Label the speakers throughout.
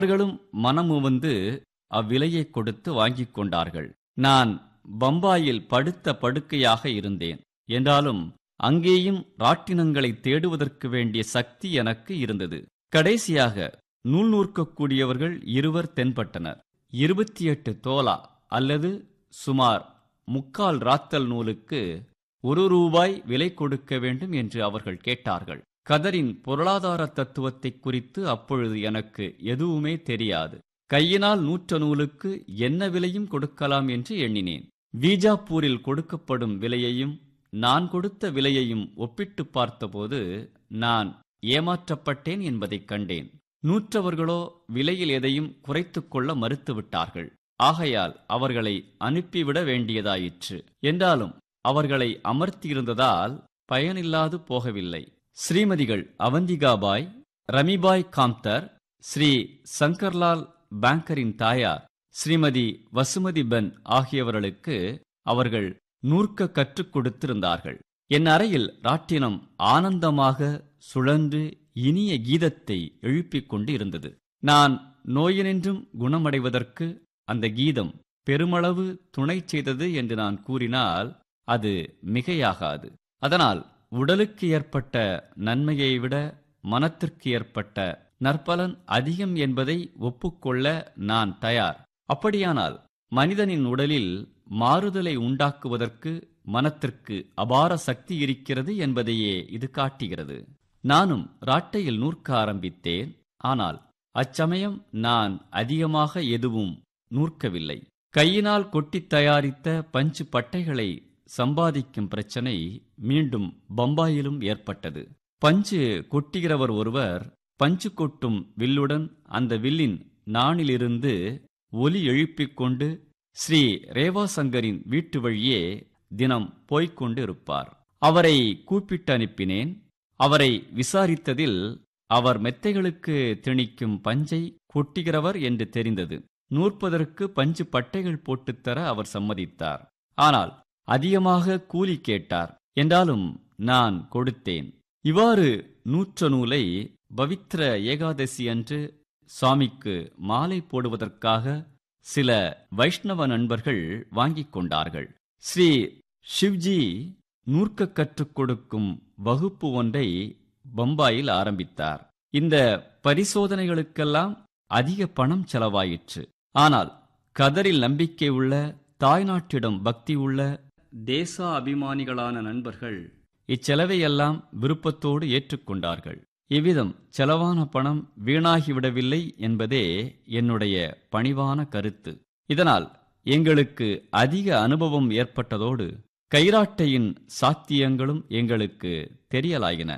Speaker 1: அவர்களும் மனமுவந்து அவ்விலையைக் கொடுத்து வாங்கிக் கொண்டார்கள் நான் பம்பாயில் படுத்த படுக்கையாக இருந்தேன் என்றாலும் அங்கேயும் ராட்டினங்களை தேடுவதற்கு வேண்டிய சக்தி எனக்கு இருந்தது கடைசியாக நூல் நூற்கக்கூடியவர்கள் இருவர் தென்பட்டனர் இருபத்தி எட்டு தோலா அல்லது சுமார் முக்கால் ராத்தல் நூலுக்கு ஒரு ரூபாய் விலை கொடுக்க வேண்டும் என்று அவர்கள் கேட்டார்கள் கதரின் பொருளாதார தத்துவத்தை குறித்து அப்பொழுது எனக்கு எதுவுமே தெரியாது கையினால் நூற்ற நூலுக்கு என்ன விலையும் கொடுக்கலாம் என்று எண்ணினேன் வீஜாப்பூரில் கொடுக்கப்படும் விலையையும் நான் கொடுத்த விலையையும் ஒப்பிட்டு பார்த்தபோது நான் ஏமாற்றப்பட்டேன் என்பதைக் கண்டேன் நூற்றவர்களோ விலையில் எதையும் குறைத்துக் கொள்ள மறுத்துவிட்டார்கள் ஆகையால் அவர்களை அனுப்பிவிட வேண்டியதாயிற்று என்றாலும் அவர்களை அமர்த்தியிருந்ததால் பயனில்லாது போகவில்லை ஸ்ரீமதிகள் அவந்திகாபாய் ரமிபாய் காம்தர் ஸ்ரீ சங்கர்லால் பேங்கரின் தாயார் ஸ்ரீமதி வசுமதி பென் ஆகியவர்களுக்கு அவர்கள் நூற்க கற்றுக் கொடுத்திருந்தார்கள் என் அறையில் ராட்டினம் ஆனந்தமாக சுழன்று இனிய கீதத்தை எழுப்பிக் கொண்டு இருந்தது நான் நோயினின்றும் குணமடைவதற்கு அந்த கீதம் பெருமளவு துணை செய்தது என்று நான் கூறினால் அது மிகையாகாது அதனால் உடலுக்கு ஏற்பட்ட நன்மையை விட மனத்திற்கு ஏற்பட்ட நற்பலன் அதிகம் என்பதை ஒப்புக்கொள்ள நான் தயார் அப்படியானால் மனிதனின் உடலில் மாறுதலை உண்டாக்குவதற்கு மனத்திற்கு அபார சக்தி இருக்கிறது என்பதையே இது காட்டுகிறது நானும் ராட்டையில் நூற்க ஆரம்பித்தேன் ஆனால் அச்சமயம் நான் அதிகமாக எதுவும் நூற்கவில்லை கையினால் கொட்டித் தயாரித்த பஞ்சு பட்டைகளை சம்பாதிக்கும் பிரச்சனை மீண்டும் பம்பாயிலும் ஏற்பட்டது பஞ்சு கொட்டுகிறவர் ஒருவர் பஞ்சு கொட்டும் வில்லுடன் அந்த வில்லின் நாணிலிருந்து ஒலி எழுப்பிக் கொண்டு ஸ்ரீ ரேவாசங்கரின் வீட்டு வழியே தினம் போய்க் கொண்டு இருப்பார் அவரை கூப்பிட்டு அனுப்பினேன் அவரை விசாரித்ததில் அவர் மெத்தைகளுக்கு திணிக்கும் பஞ்சை கொட்டுகிறவர் என்று தெரிந்தது நூற்பதற்கு பஞ்சு பட்டைகள் போட்டுத்தர அவர் சம்மதித்தார் ஆனால் அதிகமாக கூலி கேட்டார் என்றாலும் நான் கொடுத்தேன் இவ்வாறு நூற்ற நூலை பவித்ர ஏகாதசி அன்று சுவாமிக்கு மாலை போடுவதற்காக சில வைஷ்ணவ நண்பர்கள் வாங்கிக் கொண்டார்கள் ஸ்ரீ ஷிவ்ஜி நூற்க கற்றுக் கொடுக்கும் வகுப்பு ஒன்றை பம்பாயில் ஆரம்பித்தார் இந்த பரிசோதனைகளுக்கெல்லாம் அதிக பணம் செலவாயிற்று ஆனால் கதரில் நம்பிக்கை உள்ள தாய்நாட்டிடம் பக்தி உள்ள தேச அபிமானிகளான நண்பர்கள் இச்செலவையெல்லாம் விருப்பத்தோடு ஏற்றுக்கொண்டார்கள் இவ்விதம் செலவான பணம் வீணாகிவிடவில்லை என்பதே என்னுடைய பணிவான கருத்து இதனால் எங்களுக்கு அதிக அனுபவம் ஏற்பட்டதோடு கைராட்டையின் சாத்தியங்களும் எங்களுக்கு தெரியலாயின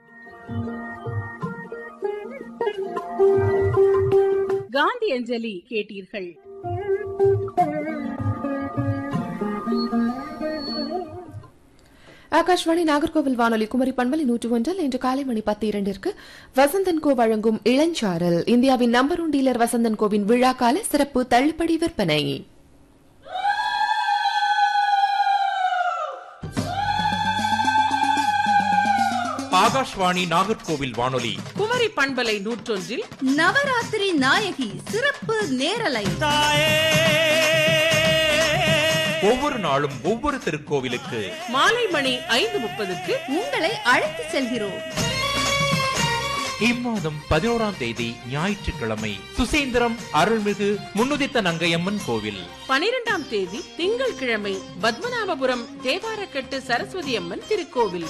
Speaker 2: காந்தி அஞ்சலி கேட்டீர்கள்
Speaker 3: ஆகாஷ்வாணி நாகர்கோவில் வானொலி குமரி பண்பலை நூற்று ஒன்றில் இன்று காலை மணி பத்து இரண்டிற்கு வசந்தன் கோ வழங்கும் இளஞ்சாரல் இந்தியாவின் நம்பர் ஒன் டீலர் வசந்தன் கோவின் விழா கால சிறப்பு தள்ளுபடி விற்பனை
Speaker 4: ஆகாஷ்வாணி நாகர்கோவில் வானொலி
Speaker 2: குமரி பண்பலை நூற்றொன்றில்
Speaker 5: நவராத்திரி நாயகி சிறப்பு நேரலை
Speaker 4: ஒவ்வொரு நாளும் ஒவ்வொரு திருக்கோவிலுக்கு
Speaker 2: மாலை மணி ஐந்து முப்பதுக்கு
Speaker 5: உங்களை அழைத்து செல்கிறோம்
Speaker 4: இம்மாதம் பதினோராம் தேதி ஞாயிற்றுக்கிழமை சுசேந்திரம் அருள்மிகு முன்னுதித்த நங்கையம்மன் கோவில்
Speaker 2: பனிரெண்டாம் தேதி திங்கட்கிழமை பத்மநாபபுரம் தேவாரக்கட்டு சரஸ்வதி அம்மன் திருக்கோவில்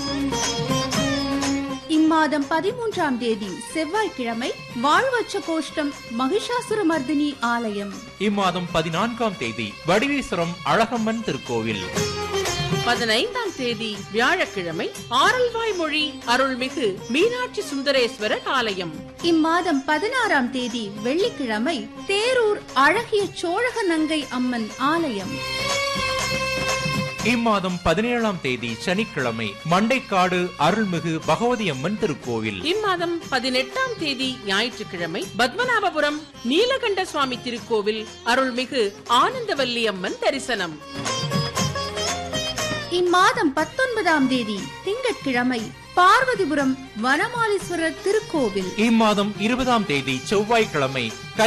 Speaker 5: இம்மாதம் பதிமூன்றாம் தேதி செவ்வாய்க்கிழமை வாழ்வச்ச கோஷ்டம் மகிஷாசுரமர்தினி ஆலயம்
Speaker 4: இம்மாதம் பதினான்காம் தேதி வடிவீஸ்வரம் அழகம்மன் திருக்கோவில்
Speaker 2: பதினைந்தாம் தேதி வியாழக்கிழமை ஆரல்வாய் மொழி அருள்மிகு மீனாட்சி சுந்தரேஸ்வரர் ஆலயம்
Speaker 5: இம்மாதம் பதினாறாம் தேதி வெள்ளிக்கிழமை தேரூர் அழகிய சோழக நங்கை அம்மன் ஆலயம்
Speaker 4: இம்மாதம் பதினேழாம் தேதி சனிக்கிழமை மண்டைக்காடு அருள்மிகு பகவதி அம்மன் திருக்கோவில்
Speaker 2: இம்மாதம் பதினெட்டாம் தேதி ஞாயிற்றுக்கிழமை பத்மநாபபுரம் நீலகண்ட சுவாமி திருக்கோவில் அருள்மிகு ஆனந்தவல்லி அம்மன் தரிசனம்
Speaker 5: இம்மாதம் பத்தொன்பதாம் தேதி திங்கட்கிழமை பார்வதிபுரம் வனமாலீஸ்வரர் திருக்கோவில்
Speaker 4: இம்மாதம் இருபதாம் தேதி செவ்வாய்க்கிழமை